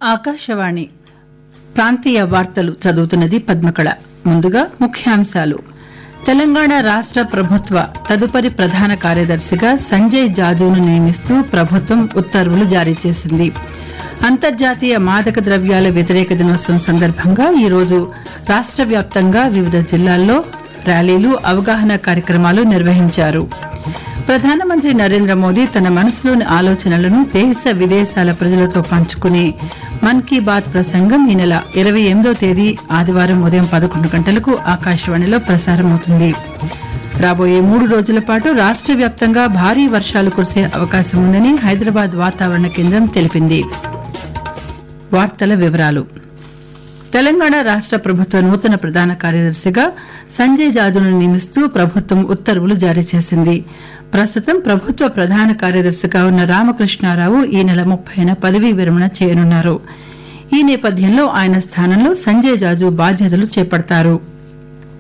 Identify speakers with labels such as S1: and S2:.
S1: ఆకాశవాణి ప్రాంతీయ వార్తలు చదువుతున్నది పద్మకళ ముందుగా ముఖ్యాంశాలు తెలంగాణ రాష్ట ప్రభుత్వ తదుపరి ప్రధాన కార్యదర్శిగా సంజయ్ జాజును నియమిస్తూ ప్రభుత్వం ఉత్తర్వులు జారీ చేసింది అంతర్జాతీయ మాదక ద్రవ్యాల వ్యతిరేక దినోత్సవం సందర్భంగా ఈరోజు రాష్ట వ్యాప్తంగా వివిధ జిల్లాల్లో ర్యాలీలు అవగాహన కార్యక్రమాలు నిర్వహించారు ప్రధానమంత్రి నరేంద్ర మోదీ తన మనసులోని ఆలోచనలను దేశ విదేశాల ప్రజలతో పంచుకునే మన్ కీ బాత్ ప్రసంగం ఈ నెల ఇరవై ఎనిమిదో తేదీ ఆదివారం ఉదయం పదకొండు గంటలకు ఆకాశవాణిలో ప్రసారమవుతుంది రాబోయే మూడు రోజుల పాటు రాష్ట వ్యాప్తంగా భారీ వర్షాలు కురిసే అవకాశం ఉందని హైదరాబాద్ వాతావరణ కేంద్రం తెలిపింది వార్తల వివరాలు తెలంగాణ రాష్ట ప్రభుత్వ నూతన ప్రధాన కార్యదర్శిగా సంజయ్ జాజును నియమిస్తూ ప్రభుత్వం ఉత్తర్వులు జారీ చేసింది ప్రస్తుతం ప్రభుత్వ ప్రధాన కార్యదర్శిగా ఉన్న రామకృష్ణారావు ఈ నెల ముప్పైన పదవీ విరమణ చేయనున్నారు ఈ నేపథ్యంలో ఆయన స్థానంలో సంజయ్ జాజు బాధ్యతలు చేపడతారు